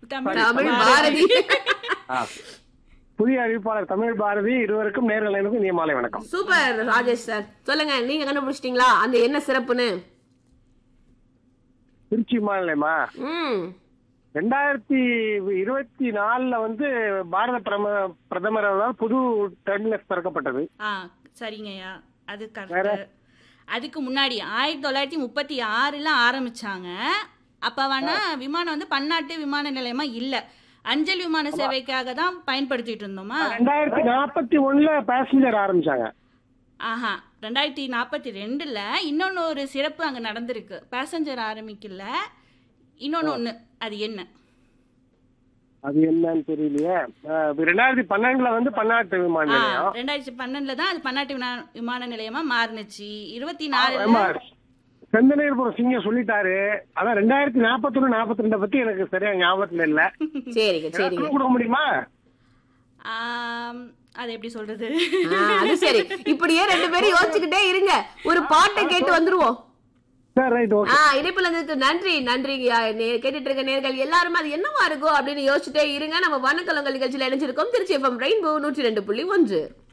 தமிழ் தமிழ் பாரதி ஆ. புதிய அறிவிப்பாளர் தமிழ் பாரதி இருவருக்கும் நேரில் எனக்கு நீ மாலை வணக்கம் சூப்பர் ராஜேஷ் சார் சொல்லுங்க நீங்க கண்டுபிடிச்சிட்டீங்களா அந்த என்ன சிறப்புன்னு திருச்சி மாநிலமா ம் ரெண்டாயிரத்தி இருபத்தி நாலுல வந்து பாரத பிரம பிரதமர் அவர்களால் புது டெர்மினஸ் திறக்கப்பட்டது ஆ சரிங்கய்யா அது கரெக்ட் அதுக்கு முன்னாடி ஆயிரத்தி தொள்ளாயிரத்தி முப்பத்தி ஆறுல ஆரம்பிச்சாங்க அப்ப வேணா விமானம் வந்து பன்னாட்டு விமான நிலையமா இல்ல அஞ்சல் விமான சேவைக்காக தான் பயன்படுத்திட்டு இருந்தோமா ரெண்டாயிரத்தி நாற்பத்தி ஒண்ணுல பேசஞ்சர் ஆரம்பிச்சாங்க ஆஹா ரெண்டாயிரத்தி நாற்பத்தி ரெண்டுல இன்னொன்னு ஒரு சிறப்பு அங்க நடந்திருக்கு பேசஞ்சர் ஆரம்பிக்கல இன்னொன்னு ஒண்ணு அது என்ன அது என்னன்னு தெரியலையே அஹ், ரெண்டாயிரத்தி பன்னெண்டுல வந்து பன்னாட்டு விமான ஆ, நிலையம் ரெண்டாயிரத்தி பன்னெண்டுல தான் அது பன்னாட்டு வினா- விமான நிலையமா மாறுனுச்சு இருபத்தி ஆமா. நாலுல செந்தனீர்புரம் சிங்கம் சொல்லிட்டாரு அதான் ரெண்டாயிரத்தி நாற்பத்தி ஒண்ணு நாற்பத்தி ரெண்டை பத்தி எனக்கு சரியா ஞாபகத்துல இல்ல சரிங்க சரிங்க clue கொடுக்க முடியுமா ஆம், அது எப்படி சொல்றது ஆ, அது சரி இப்படியே ரெண்டு பேரும் யோசிச்சுக்கிட்டே இருங்க ஒரு பாட்டை கேட்டு வந்துருவோம் சரி ரைட் ஓகே ஆ இணைப்புல இருந்ததுக்கு நன்றி நன்றி ஐயா. நே- கேட்டுட்டு இருக்க நேர்கள் எல்லாரும் அது என்னவா இருக்கும் அப்படின்னு யோசிச்சுட்டே இருங்க நம்ம வணக்கலங்கள் நிகழ்ச்சியில இணைஞ்சிருக்கோம் திருச்சி எஃப்எம் ரெயின்போ நூற்றி ரெண்டு புள்ளி ஒன்று